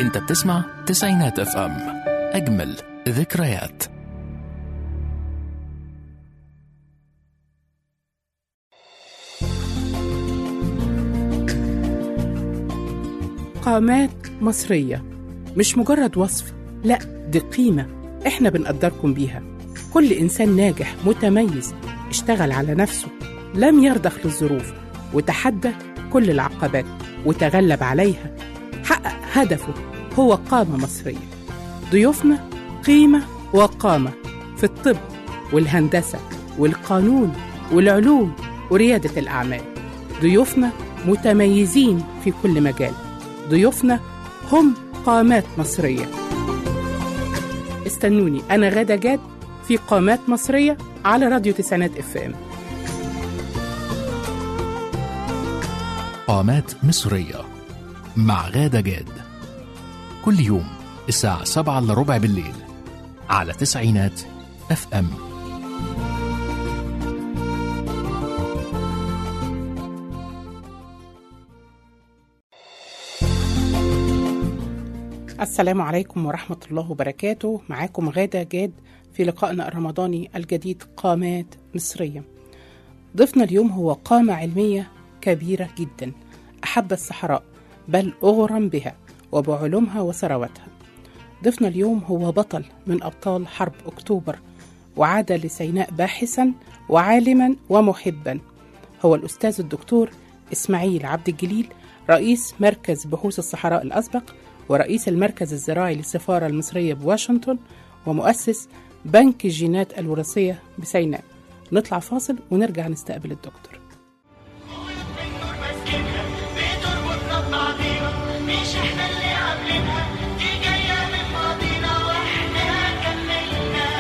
انت بتسمع تسعينات اف ام اجمل ذكريات قامات مصرية مش مجرد وصف لا دي قيمة احنا بنقدركم بيها كل إنسان ناجح متميز اشتغل على نفسه لم يرضخ للظروف وتحدى كل العقبات وتغلب عليها حقق هدفه هو قامة مصرية ضيوفنا قيمة وقامة في الطب والهندسة والقانون والعلوم وريادة الأعمال ضيوفنا متميزين في كل مجال ضيوفنا هم قامات مصرية استنوني أنا غادة جاد في قامات مصرية على راديو تسعينات اف ام قامات مصرية مع غادة جاد كل يوم الساعة سبعة إلا ربع بالليل على تسعينات اف ام السلام عليكم ورحمة الله وبركاته معاكم غادة جاد في لقائنا الرمضاني الجديد قامات مصرية ضيفنا اليوم هو قامة علمية كبيرة جدا أحب الصحراء بل أغرم بها وبعلومها وثروتها ضيفنا اليوم هو بطل من أبطال حرب أكتوبر وعاد لسيناء باحثا وعالما ومحبا هو الأستاذ الدكتور إسماعيل عبد الجليل رئيس مركز بحوث الصحراء الأسبق ورئيس المركز الزراعي للسفارة المصرية بواشنطن ومؤسس بنك الجينات الوراثية بسيناء نطلع فاصل ونرجع نستقبل الدكتور النور ماسكينها بتربطنا ببعضينا مش احنا اللي عاملينها دي جاية من ماضينا واحنا كملنا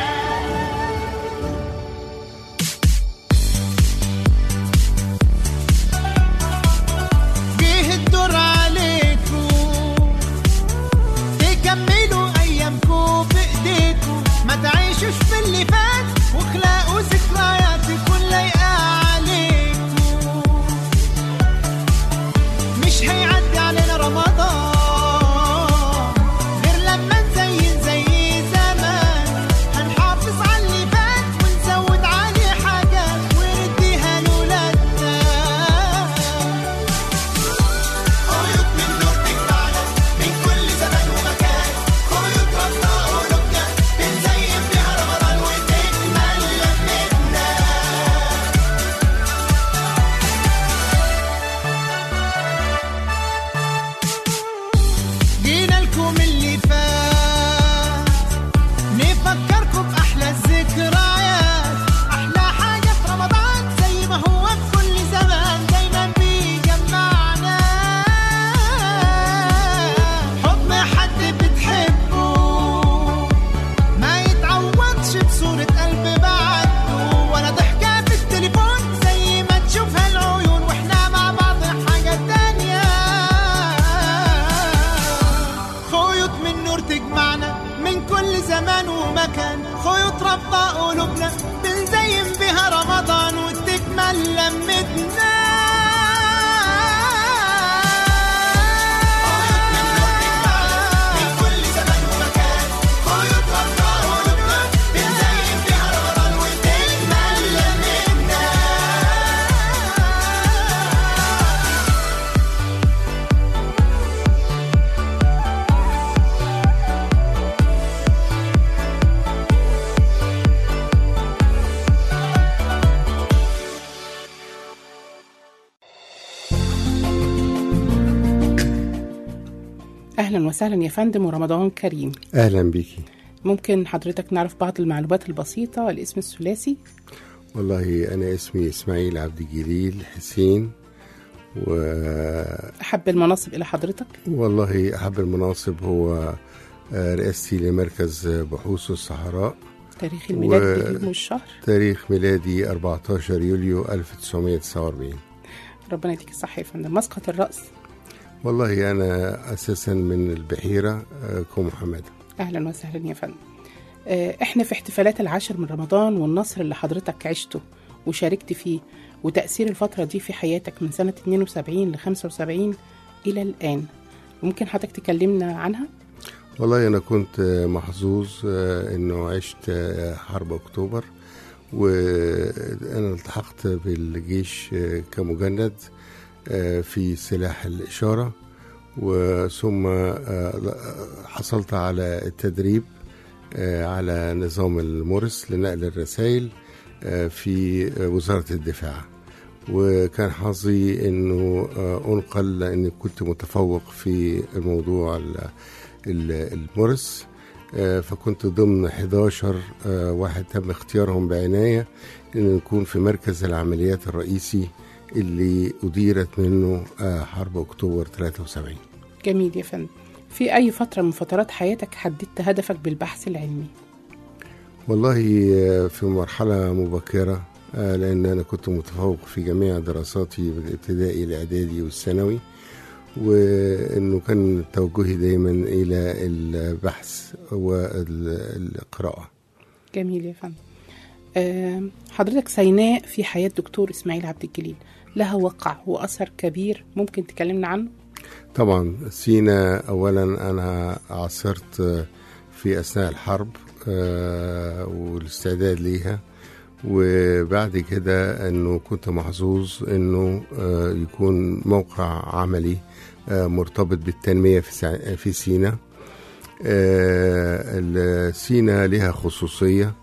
جه الدور عليكم تكملوا ايامكم بايديكم ما تعيشوش في اللي فات واخلقوا ذكريات تكون لايقه عليكم مش هيعدي علينا رمضان غير لما نزين زي زمان هنحافظ على اللي فات ونزود عليه حاجات ونديها لولادنا خيوط من نور تجمعنا من كل زمان ومكان خيوط ربنا قلوبنا بنزين بيها رمضان وتكمل لمتنا جينا لكم اللي فات نفكركم بأحلى الذكريات أحلى حاجة في رمضان زي ما هو في كل زمان دايما بيجمعنا حضن حد بتحبه ما يتعوضش بصورة قلب بعده ولا ضحكة في التليفون زي ما تشوفها العيون واحنا مع بعض حاجة تانية خيوط من نور تجمعنا من كل زمان ومكان خيوط ربطة قلوبنا بنزين بها رمضان وتكمل لمتنا من كل زمان ومكان خيوط ربطة قلوبنا بنزين بها رمضان وتكمل لمتنا أهلا وسهلا يا فندم ورمضان كريم اهلا بيكي ممكن حضرتك نعرف بعض المعلومات البسيطة الاسم الثلاثي والله انا اسمي اسماعيل عبد الجليل حسين و أحب المناصب إلى حضرتك والله احب المناصب هو آه، رئاستي لمركز بحوث الصحراء تاريخ الميلاد و- باليوم والشهر تاريخ ميلادي 14 يوليو 1949 ربنا يديك الصحة يا فندم مسقط الرأس والله انا اساسا من البحيره آه، كوم حماده أهلا وسهلا يا فندم آه، احنا في احتفالات العاشر من رمضان والنصر اللي حضرتك عشته وشاركت فيه وتأثير الفترة دي في حياتك من سنة 72 ل 75 إلى الآن ممكن حضرتك تكلمنا عنها والله أنا كنت آه، محظوظ آه، إنه عشت آه، حرب أكتوبر وأنا التحقت بالجيش آه، كمجند آه، في سلاح الإشارة وثم آه، حصلت على التدريب آه، على نظام المورس لنقل الرسائل آه، في آه، وزارة الدفاع وكان حظي انه آه، انقل لاني كنت متفوق في الموضوع ال- ال- المورس آه، فكنت ضمن 11 آه، واحد تم اختيارهم بعناية ان نكون في مركز العمليات الرئيسي اللي أديرت منه آه، حرب أكتوبر 73 جميل يا فندم في أي فترة من فترات حياتك حددت هدفك بالبحث العلمي والله آه، في مرحلة مبكرة آه، لأن أنا كنت متفوق في جميع دراساتي بالابتدائي الإعدادي والثانوي وإنه كان توجهي دايما إلى البحث والقراءة جميل يا فندم آم، حضرتك سيناء في حياة دكتور إسماعيل عبد الجليل لها وقع وأثر كبير ممكن تكلمنا عنه طبعا سينا أولا أنا عاصرت آه، في أثناء الحرب آه، والاستعداد ليها وبعد كده انه كنت محظوظ انه آه، يكون موقع عملي آه، مرتبط بالتنميه في سع- في سينا آه، سينا لها خصوصيه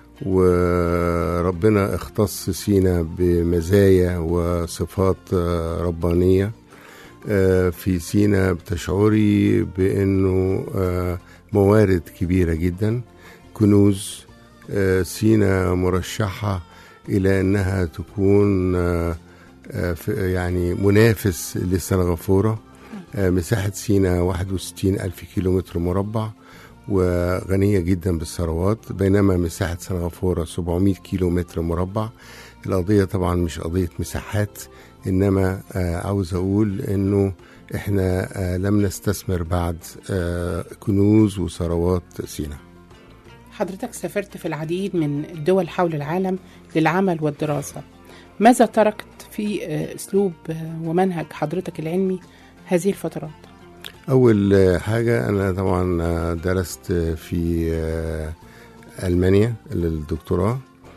وربنا اختص سينا بمزايا وصفات آه، ربانيه آه، في سينا بتشعري بانه آه، موارد كبيره جدا كنوز آه، سينا مرشحه الى انها تكون آه، آه، في- يعني منافس لسنغافوره آه، مساحه سينا 61 الف كيلومتر مربع وغنية جدا بالثروات بينما مساحة سنغافورة 700 كيلو متر مربع القضية طبعا مش قضية مساحات إنما آه، عاوز أقول إنه إحنا آه، لم نستثمر بعد آه، كنوز وثروات سينا حضرتك سافرت في العديد من الدول حول العالم للعمل والدراسة ماذا تركت في آه، أسلوب آه، ومنهج حضرتك العلمي هذه الفترات أول آه، حاجة أنا طبعا آه، درست في آه، ألمانيا للدكتوراه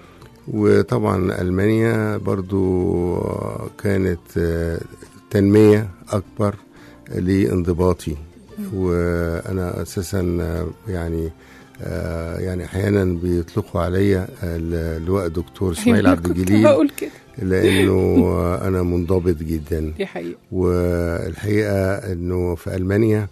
وطبعا ألمانيا برضو آه، كانت آه، تنمية أكبر لانضباطي وأنا أساسا آه، يعني آه، يعني أحيانا بيطلقوا عليا اللواء دكتور إسماعيل عبد كنت الجليل بقول كده لأنه آه، أنا منضبط جدا دي حقيقة والحقيقه انه في المانيا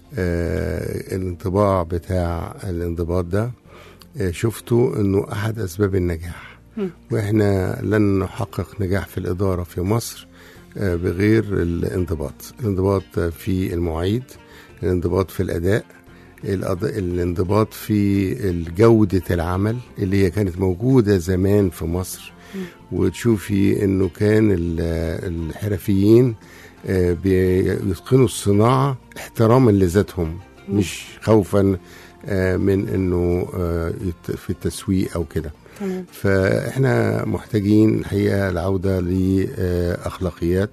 آه، الانطباع بتاع الانضباط ده آه، شفته انه احد اسباب النجاح مم. واحنا لن نحقق نجاح في الاداره في مصر آه، بغير الانضباط الانضباط في المواعيد الانضباط في الاداء الأض- الانضباط في جودة العمل اللي هي كانت موجودة زمان في مصر وتشوفي انه كان ال- الحرفيين آه، بيتقنوا الصناعة احتراما لذاتهم مش خوفا آه، من انه آه، يت- في التسويق او كده تمام فاحنا محتاجين الحقيقه العوده لاخلاقيات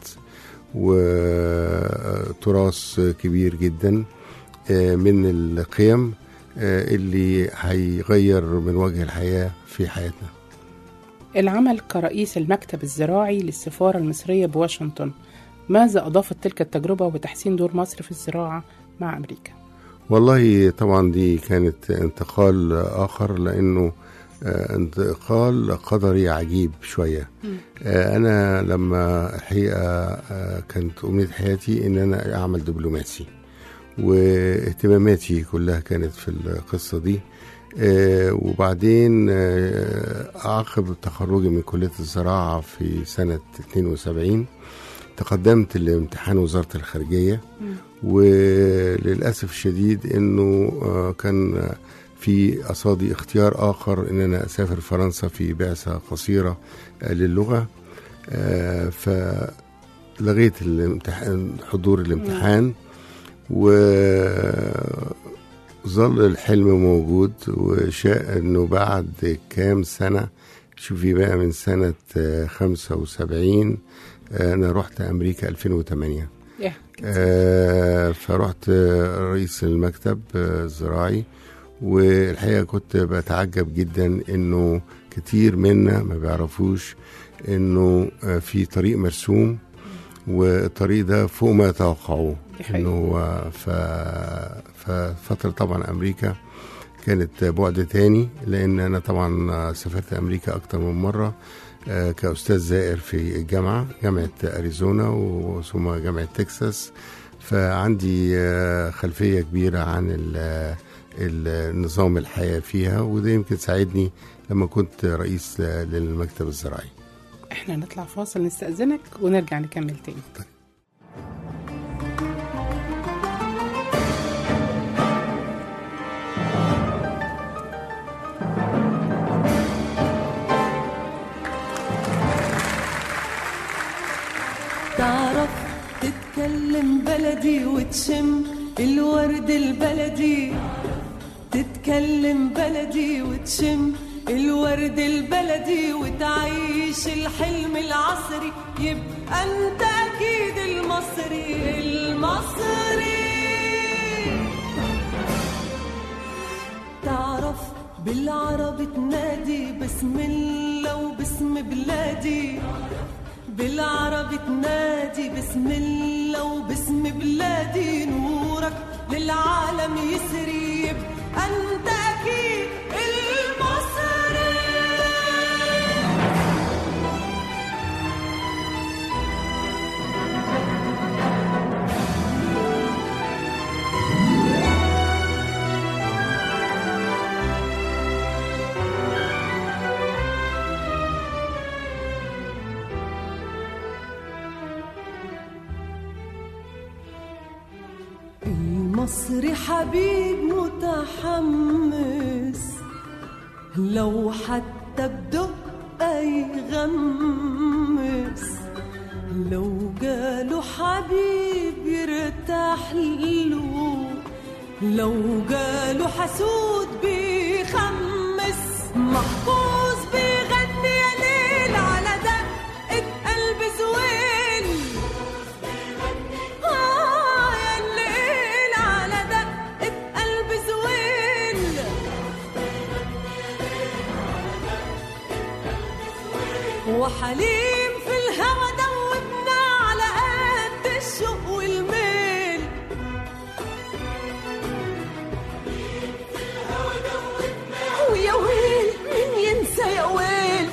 وتراث كبير جدا آه، من القيم آه، اللي هيغير من وجه الحياه في حياتنا العمل كرئيس المكتب الزراعي للسفارة المصرية بواشنطن ماذا أضافت تلك التجربة وتحسين دور مصر في الزراعة مع أمريكا؟ والله طبعا دي كانت انتقال اخر لانه آه، انتقال قدري عجيب شويه آه، انا لما الحقيقه آه، كانت امنيه حياتي ان انا اعمل دبلوماسي واهتماماتي كلها كانت في القصه دي آه، وبعدين آه، عقب تخرجي من كليه الزراعه في سنه 72 تقدمت لامتحان وزاره الخارجيه وللاسف الشديد انه آه، كان آه، في قصادي اختيار اخر ان انا اسافر فرنسا في بعثه قصيره آه، للغه آه، فلغيت الامتحان حضور الامتحان وظل الحلم موجود وشاء انه بعد كام سنه شوفي بقى من سنه آه، 75 آه، انا رحت امريكا 2008 إيه، آه، فرحت آه، رئيس المكتب آه، الزراعي والحقيقه كنت بتعجب جدا انه كتير منا ما بيعرفوش انه آه، في طريق مرسوم والطريق ده فوق ما يتوقعوه دي حقيقة. انه هو ف... ففتره طبعا امريكا كانت بعد تاني لان انا طبعا سافرت امريكا اكتر من مره آه، كاستاذ زائر في الجامعه جامعه اريزونا وثم جامعه تكساس فعندي آه، خلفيه كبيره عن ال- النظام الحياه فيها وده يمكن ساعدني لما كنت رئيس للمكتب الزراعي احنا نطلع فاصل نستأذنك ونرجع نكمل تاني تعرف تتكلم بلدي وتشم الورد البلدي تتكلم بلدي وتشم الورد البلدي وتعيش الحلم العصري يبقى انت اكيد المصري المصري تعرف بالعربي تنادي بسم الله وباسم بلادي بالعربي تنادي بسم الله وباسم بلادي نورك للعالم يسري يبقى انت اكيد المصري المصري حبيب متحمس لو حتى بدقة يغمس لو جاله حبيب يرتاح له لو جاله حسود بيخمس محفوظ بيغني يا ليل على دقة قلب زويل آه يا الليل على دقة قلب زويل وحليم في الهوى دوبنا على قد الشوق والميل ويا ويل مين ينسى يا ويل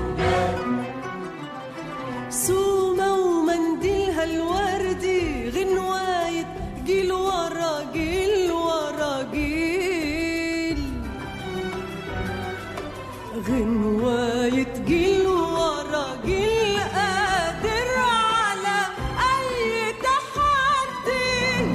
سومة ومنديلها الوردي غنواية جيل ورا جيل ورا جيل غنواية جيل ورا جيل قادر على أي تحدي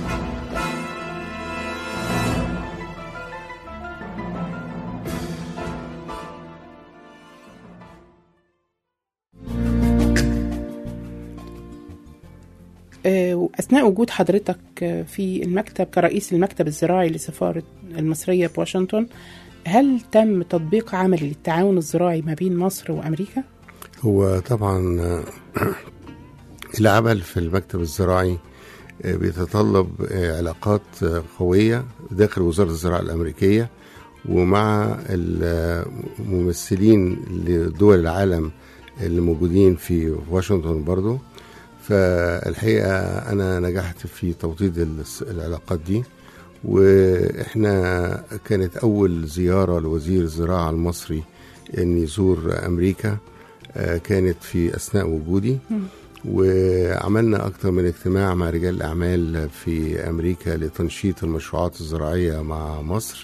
آه، وأثناء وجود حضرتك آه، في المكتب كرئيس المكتب الزراعي لسفارة المصرية بواشنطن هل تم تطبيق عملي للتعاون الزراعي ما بين مصر وأمريكا؟ هو طبعا آه، العمل في المكتب الزراعي آه، بيتطلب آه، علاقات آه، قوية داخل وزارة الزراعة الأمريكية ومع الممثلين لدول العالم اللي موجودين في واشنطن برضو فالحقيقة أنا نجحت في توطيد الس- العلاقات دي وإحنا كانت أول زيارة لوزير الزراعة المصري أن يزور أمريكا آه، كانت في أثناء وجودي وعملنا أكثر من اجتماع مع رجال الأعمال في أمريكا لتنشيط المشروعات الزراعية مع مصر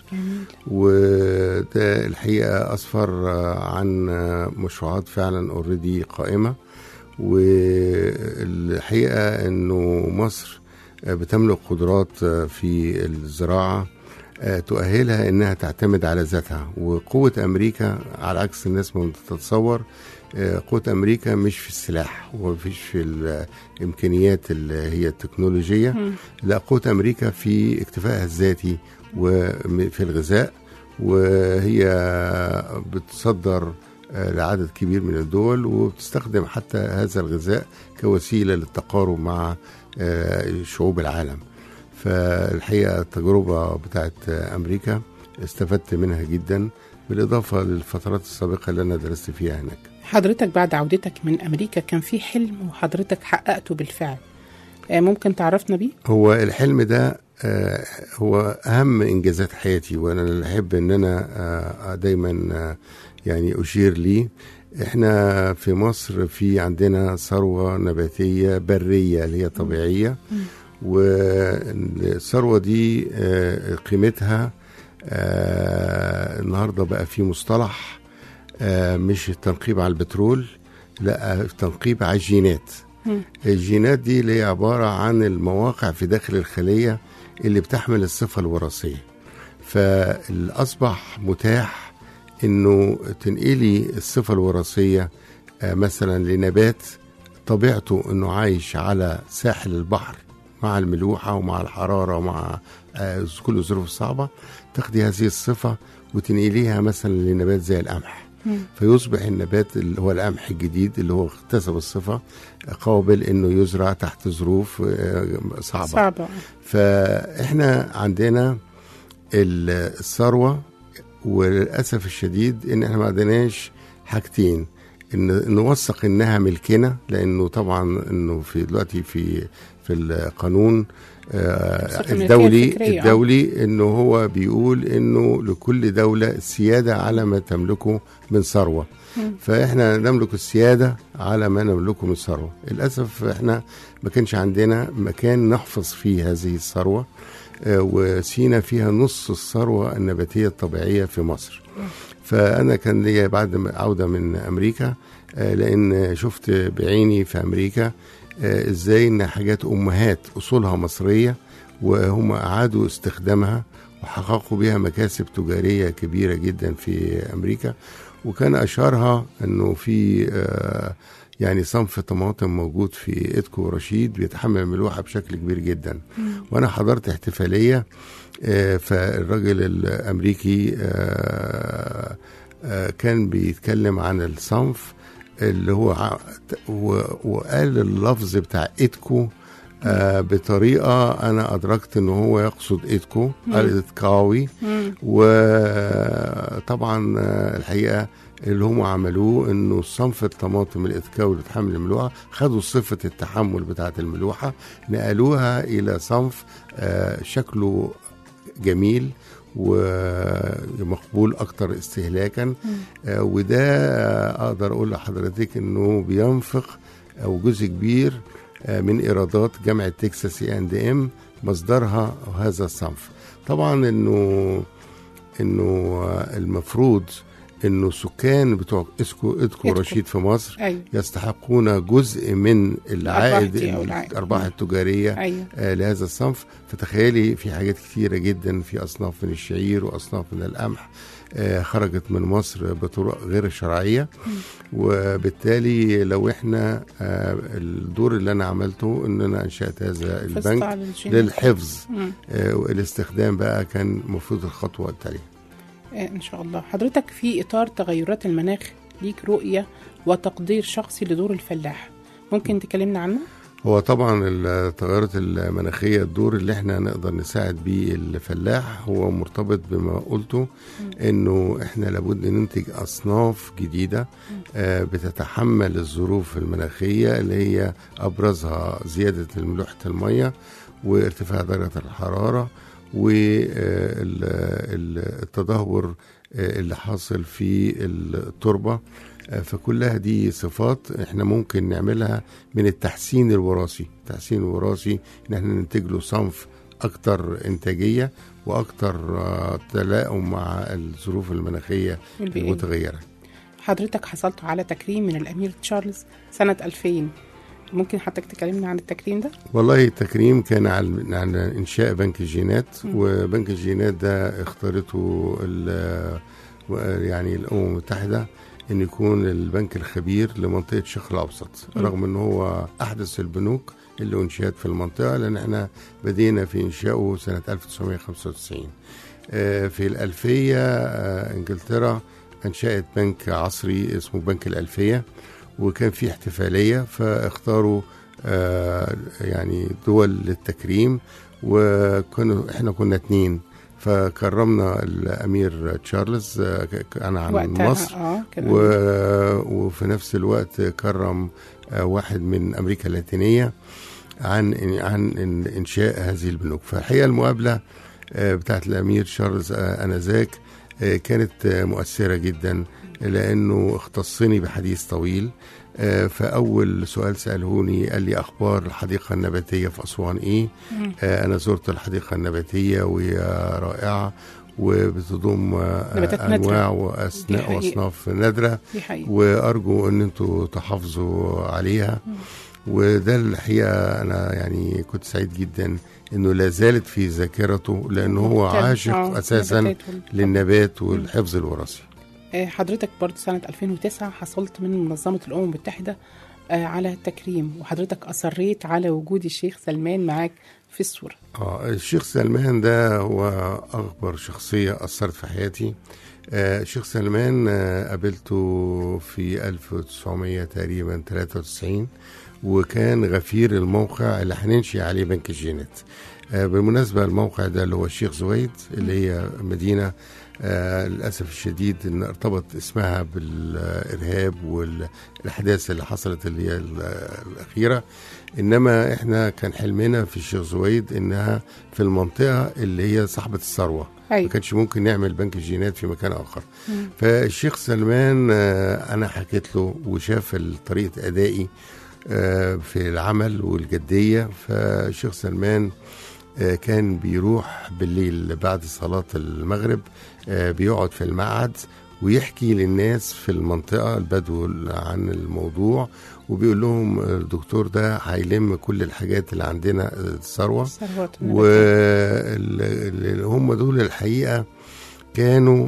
وده الحقيقة أسفر آه، عن آه، مشروعات فعلا اوريدي قائمة والحقيقة أنه مصر آه، بتملك قدرات آه، في الزراعة آه، تؤهلها انها تعتمد على ذاتها وقوة امريكا على عكس الناس ما بتتصور آه، قوة امريكا مش في السلاح ومفيش في الامكانيات اللي هي التكنولوجية لا قوة امريكا في اكتفائها الذاتي وفي الغذاء وهي بتصدر آه، لعدد كبير من الدول وبتستخدم حتى هذا الغذاء كوسيله للتقارب مع آه، شعوب العالم فالحقيقه التجربه بتاعت آه، امريكا استفدت منها جدا بالاضافه للفترات السابقه اللي انا درست فيها هناك حضرتك بعد عودتك من أمريكا كان في حلم وحضرتك حققته بالفعل آه، ممكن تعرفنا بيه؟ هو الحلم ده آه، هو اهم انجازات حياتي وانا اللي احب ان انا آه، دايما آه، يعني اشير ليه احنا في مصر في عندنا ثروه نباتيه بريه اللي هي طبيعيه والثروه دي آه، قيمتها آه، النهارده بقى في مصطلح آه، مش التنقيب على البترول لا التنقيب على الجينات الجينات دي اللي هي عبارة عن المواقع في داخل الخلية اللي بتحمل الصفة الوراثية فالأصبح متاح انه تنقلي الصفة الوراثية آه، مثلا لنبات طبيعته انه عايش على ساحل البحر مع الملوحة ومع الحرارة ومع آه، كل الظروف الصعبة تاخدي هذه الصفة وتنقليها مثلا لنبات زي القمح فيصبح النبات اللي هو القمح الجديد اللي هو اكتسب الصفة قابل انه يزرع تحت ظروف آه، صعبة صعبة فاحنا عندنا ال- الثروه وللاسف الشديد ان احنا ما عندناش حاجتين ان نوثق انها ملكنا لانه طبعا انه في دلوقتي في في القانون آه، وثيقة الملكية الدولي الفكرية، آه. الدولي انه هو بيقول انه لكل دوله السياده على ما تملكه من ثروه فاحنا نملك السياده على ما نملكه من ثروه للاسف احنا ما كانش عندنا مكان نحفظ فيه هذه الثروه آه، وسينا فيها نص الثروه النباتيه الطبيعيه في مصر فانا كان ليا بعد ما عوده من امريكا آه، لان شفت بعيني في امريكا آه، ازاي ان حاجات امهات اصولها مصريه وهم اعادوا استخدامها وحققوا بها مكاسب تجاريه كبيره جدا في امريكا وكان اشهرها انه في آه، يعني صنف طماطم موجود في اتكو رشيد بيتحمل الملوحه بشكل كبير جدا وانا حضرت احتفاليه آه، فالراجل الامريكي آه، آه، كان بيتكلم عن الصنف اللي هو ع- و- وقال اللفظ بتاع اتكو آه بطريقه انا ادركت ان هو يقصد اتكو قال اتكاوي وطبعا آه، الحقيقه اللي هم عملوه انه صنف الطماطم الاتكاوي اللي بتحمل الملوحه خدوا صفه التحمل بتاعه الملوحه نقلوها الى صنف آه، شكله جميل ومقبول اكتر استهلاكا آه، وده آه، اقدر اقول لحضرتك انه بينفق او جزء كبير آه، من ايرادات جامعه تكساس اي اند ام مصدرها هذا الصنف طبعا انه انه آه، المفروض انه سكان بتوع اسكو ادكو إدكو. رشيد في مصر أيوة. يستحقون جزء من العائد دي أو العائد. الارباح مم. التجاريه أيوة. آه، لهذا الصنف فتخيلي في حاجات كتيرة جدا في أصناف من الشعير وأصناف من القمح آه، خرجت من مصر بطرق غير شرعية وبالتالي لو احنا آه، الدور اللي انا عملته ان انا انشأت هذا حفظت البنك على الجينات. للحفظ مم. آه، والاستخدام بقى كان المفروض الخطوة التالية آه، ان شاء الله حضرتك في اطار تغيرات المناخ ليك رؤيه وتقدير شخصي لدور الفلاح ممكن تكلمنا عنه هو طبعا التغيرات المناخية الدور اللي احنا نقدر نساعد بيه الفلاح هو مرتبط بما قلته انه احنا لابد ننتج اصناف جديدة آه، بتتحمل الظروف المناخية اللي هي ابرزها زيادة ملوحة المية وارتفاع درجة الحرارة والتدهور اللي حاصل في التربة آه، فكلها دي صفات احنا ممكن نعملها من التحسين الوراثي التحسين الوراثي ان احنا ننتج له صنف اكتر انتاجيه واكتر آه، تلاؤم مع الظروف المناخيه البيئية. المتغيره حضرتك حصلت على تكريم من الامير تشارلز سنه 2000 ممكن حضرتك تكلمنا عن التكريم ده والله التكريم كان على على انشاء بنك الجينات وبنك الجينات ده اختارته ال- يعني الامم المتحده ان يكون البنك الخبير لمنطقه الشرق الاوسط رغم ان هو احدث البنوك اللي انشئت في المنطقه لان احنا بدينا في انشائه سنه 1995 آه، في الألفية آه، إنجلترا انشات بنك عصري اسمه بنك الالفيه وكان في احتفاليه فاختاروا آه، يعني دول للتكريم وكنا احنا كنا اتنين فكرمنا الامير تشارلز آه، ك- كان عن وقتها مصر اه كده و... وفي نفس الوقت كرم آه، واحد من امريكا اللاتينيه عن عن إن- انشاء هذه البنوك فالحقيقه المقابله آه، بتاعت الامير تشارلز آه، انذاك آه، كانت آه، مؤثره جدا لانه اختصني بحديث طويل آه، فاول سؤال سالهوني قال لي اخبار الحديقه النباتيه في اسوان ايه آه، انا زرت الحديقه النباتيه وهي رائعه وبتضم آه، نباتات نادرة. انواع دي واسماء حقيقة. واصناف نادره دي حقيقة وارجو ان انتوا تحافظوا عليها وده الحقيقه انا يعني كنت سعيد جدا انه لا زالت في ذاكرته لانه هو مهتم. عاشق آه، اساسا نباتات وال- للنبات والحفظ الوراثي آه، حضرتك برضو سنة 2009 حصلت من منظمة الأمم المتحدة آه، على تكريم وحضرتك أصريت على وجود الشيخ سلمان معاك في الصورة اه الشيخ سلمان ده هو اكبر شخصيه اثرت في حياتي آه الشيخ سلمان آه قابلته في 1900 تقريبا 93 وكان غفير الموقع اللي هننشئ عليه بنك الجينات آه بالمناسبه الموقع ده اللي هو الشيخ زويد اللي هي مدينه آه للاسف الشديد ان ارتبط اسمها بالارهاب والاحداث اللي حصلت اللي هي ال- الاخيره انما احنا كان حلمنا في الشيخ زويد انها في المنطقه اللي هي صاحبه الثروه ما أيوة كانش ممكن نعمل بنك الجينات في مكان اخر فالشيخ سلمان آه، انا حكيت له وشاف طريقه ادائي آه، في العمل والجديه فالشيخ سلمان آه، كان بيروح بالليل بعد صلاه المغرب آه، بيقعد في المعهد ويحكي للناس في المنطقه البدو عن الموضوع وبيقول لهم الدكتور ده هيلم كل الحاجات اللي عندنا آه، الثروه ثروات النباتات. واللي هم دول الحقيقه كانوا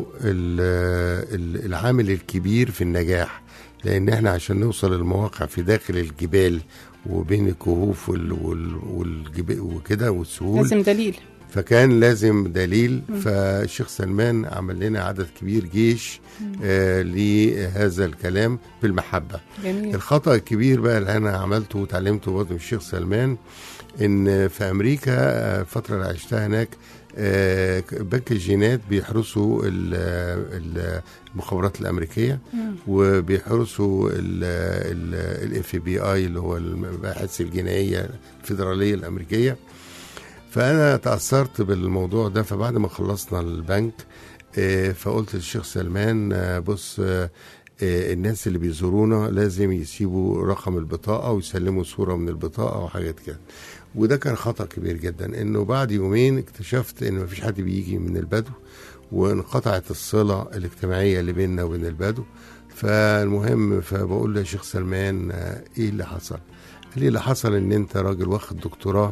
ال- ال- العامل الكبير في النجاح لان احنا عشان نوصل المواقع في داخل الجبال وبين الكهوف وال- وال- والجبال وكده والسهول لازم دليل فكان لازم دليل فالشيخ سلمان عمل لنا عدد كبير جيش آه لهذا الكلام بالمحبه جميل الخطأ الكبير بقى اللي أنا عملته وتعلمته برضه من الشيخ سلمان إن في أمريكا آه، الفترة اللي عشتها هناك آه، بنك الجينات بيحرسوا ال- ال- المخابرات الأمريكية وبيحرسوا الاف بي اي اللي هو المباحث الجنائية الفيدرالية الأمريكية فأنا تأثرت بالموضوع ده فبعد ما خلصنا البنك آه، فقلت للشيخ سلمان آه، بص آه، آه، الناس اللي بيزورونا لازم يسيبوا رقم البطاقة ويسلموا صورة من البطاقة وحاجات كده وده كان خطأ كبير جدا انه بعد يومين اكتشفت ان مفيش حد بيجي من البدو وانقطعت الصلة الاجتماعية اللي بيننا وبين البدو فالمهم فبقول له يا شيخ سلمان آه، ايه اللي حصل قال لي اللي حصل ان انت راجل واخد دكتوراه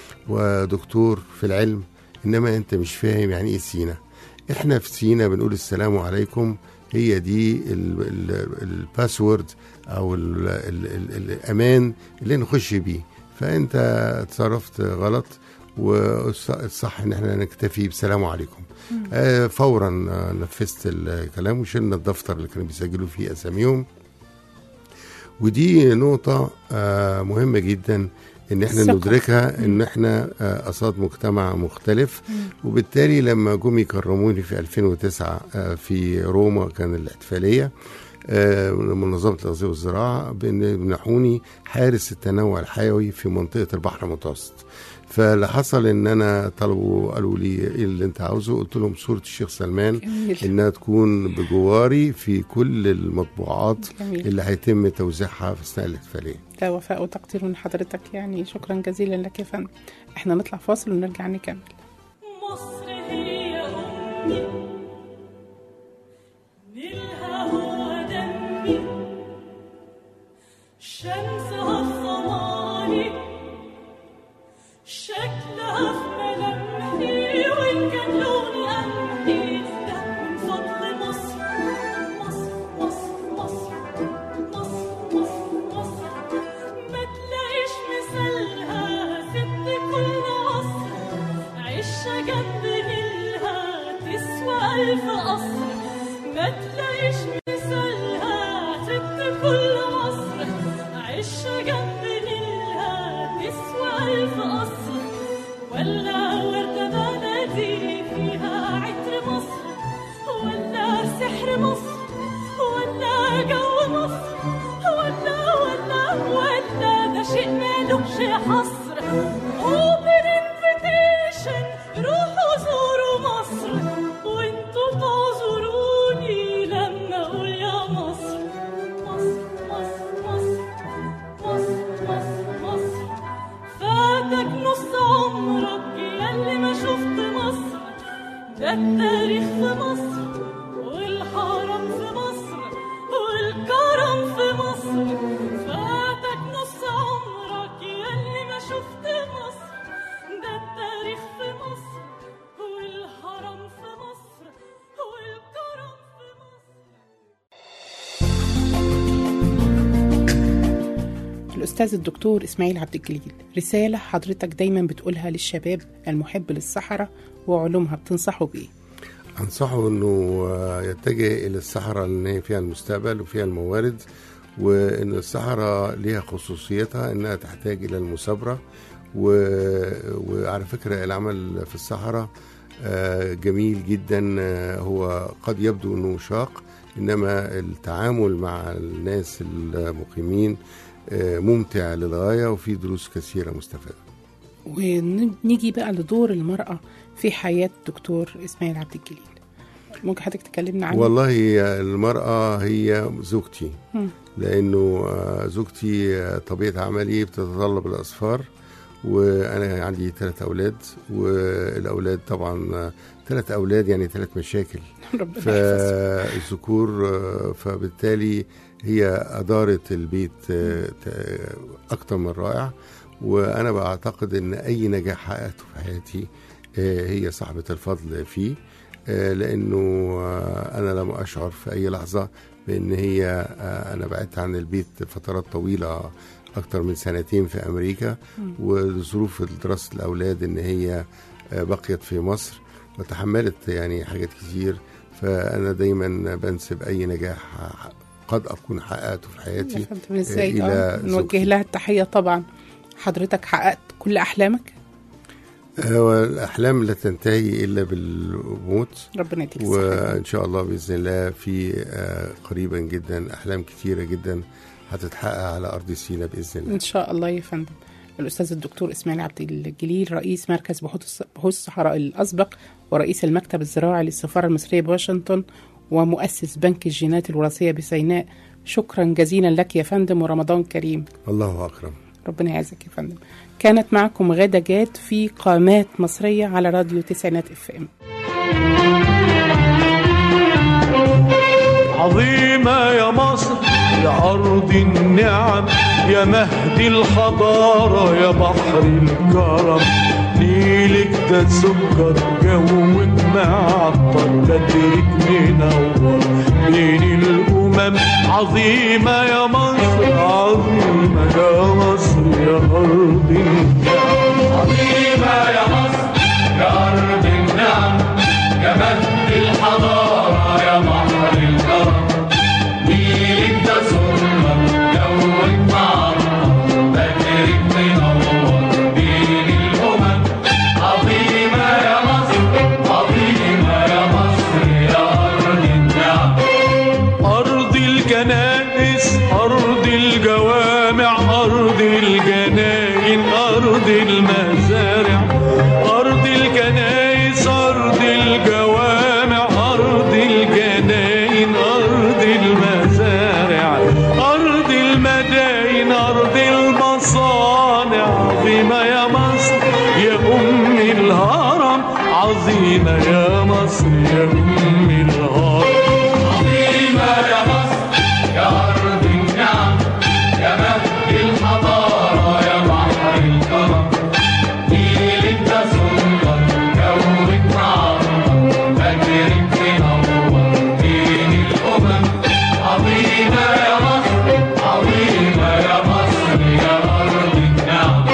ودكتور في العلم انما انت مش فاهم يعني ايه سينا احنا في سينا بنقول السلام عليكم هي دي ال- ال- الباسورد او ال ال ال الامان اللي نخش بيه فانت اتصرفت غلط والصح ان احنا نكتفي بسلام عليكم آه فورا آه، نفذت الكلام وشلنا الدفتر اللي كانوا بيسجلوا فيه اساميهم ودي نقطة آه مهمة جدا ان احنا الثقة. ندركها ان احنا آه قصاد مجتمع مختلف وبالتالي لما جم يكرموني في 2009 آه في روما كان الاحتفالية آه، منظمة التغذية والزراعة بإن منحوني حارس التنوع الحيوي في منطقة البحر المتوسط فاللي حصل ان انا طلبوا قالوا لي ايه اللي انت عاوزه قلت لهم صورة الشيخ سلمان جميل انها تكون بجواري في كل المطبوعات جميل اللي هيتم توزيعها في اثناء الاحتفاليه ده وفاء وتقدير من حضرتك يعني شكرا جزيلا لك يا فندم احنا نطلع فاصل ونرجع نكمل مصر هي أمي نيلها هو دمي شمسها في ضماني شكلها في ملامحي وإن كان لوني قمحي ده من فضل مصر مصر مصر مصر مصر مصر مصر ما تلاقيش مثالها ست كل عصر عيشة جنب نيلها تسوى حصر open invitation روحوا زوروا مصر وانتوا تعذروني لما اقول يا مصر مصر مصر مصر مصر مصر مصر فاتك نص عمرك ياللي ما شفت مصر ده التاريخ في مصر والحرم في مصر والكرم في مصر فاتك نص عمرك ياللي ما شفت مصر ده التاريخ في مصر والحرم في مصر والكرم في مصر الأستاذ الدكتور إسماعيل عبد الجليل رسالة حضرتك دايما بتقولها للشباب المحب للصحراء وعلومها بتنصحه بإيه؟ انصحه انه آه، يتجه الى الصحراء لان هي فيها المستقبل وفيها الموارد وان الصحراء ليها خصوصيتها انها تحتاج الى المثابره و... وعلى فكره العمل في الصحراء آه، جميل جدا آه، هو قد يبدو انه شاق انما التعامل مع الناس المقيمين آه، ممتع للغايه وفي دروس كثيره مستفاده ونيجي بقى لدور المرأة في حياة الدكتور إسماعيل عبد الجليل ممكن حضرتك تكلمنا عنه؟ والله هي المرأة هي زوجتي مم. لأنه آه، زوجتي آه، طبيعة عملي بتتطلب الأسفار وأنا عندي ثلاث أولاد والأولاد طبعا ثلاث أولاد يعني ثلاث مشاكل ربنا يحفظه فالذكور آه، فبالتالي هي أدارت البيت آه، ت- أكتر من رائع وأنا بعتقد إن أي نجاح حققته في حياتي آه، هي صاحبة الفضل فيه آه، لأنه آه، أنا لم أشعر في أي لحظة بأن هي آه، أنا بعدت عن البيت فترات طويلة أكتر من سنتين في أمريكا وظروف دراسة الأولاد إن هي آه، بقيت في مصر وتحملت يعني حاجات كتير فأنا دايما بنسب أي نجاح قد أكون حققته في حياتي يا فندم ازاي إلى اه نوجه زوجتي. لها التحية طبعا حضرتك حققت كل أحلامك آه، الأحلام لا تنتهي إلا بالموت ربنا يديك الصحة وإن شاء الله بإذن الله في آه، قريبا جدا أحلام كتيرة جدا هتتحقق على أرض سيناء بإذن الله إن شاء الله يا فندم الأستاذ الدكتور إسماعيل عبد الجليل رئيس مركز بحوث بحوث الصحراء الأسبق ورئيس المكتب الزراعي للسفارة المصرية بواشنطن ومؤسس بنك الجينات الوراثية بسيناء شكرا جزيلا لك يا فندم ورمضان كريم الله أكرم ربنا يعزك يا فندم كانت معكم غادة جاد في قامات مصرية على راديو تسعينات اف ام عظيمة يا مصر يا أرض النعم يا مهد الحضارة يا بحر الكرم نيلك ده سكر جوك معطر بدرك منور بين الأمم عظيمة يا مصر عظيمة يا مصر يا أرض النعم عظيمة يا مصر يا أرض النعم يا مهد الحضارة يا بحر الكرم نيلك ده سلم جوك معمر بدرك منور بين الأمم عظيمة يا مصر عظيمة يا مصر يا أرض النعم أرض الكنائس أرض الجوامع أرض الجناين أرض المزارع أرض الكنائس أرض الجوامع أرض الجناين أرض المزارع أرض المداين أرض المصانع عظيمة يا مصر يا أم الهرم عظيمة يا مصر يا أم الهرم عظيمة يا مصر يا أرض النعم يا مهد الحضارة يا بحر الكرم نيلك ده سلطان جوك معمر بدرك منور بين الأمم عظيمة يا مصر عظيمة يا مصر يا أرض النعم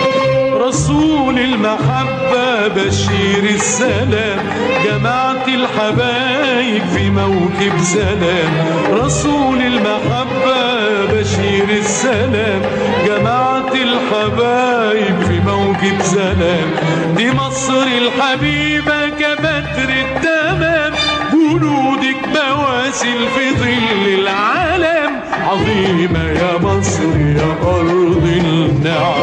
رسول المحبة بشير السلام جماعة الحبايب في موكب سلام رسول المحبة بشير السلام جماعة الحبايب في موكب سلام دي مصر الحبيبة كبدر التمام جنودك بواسل في ظل العالم عظيمة يا مصر يا أرض النعم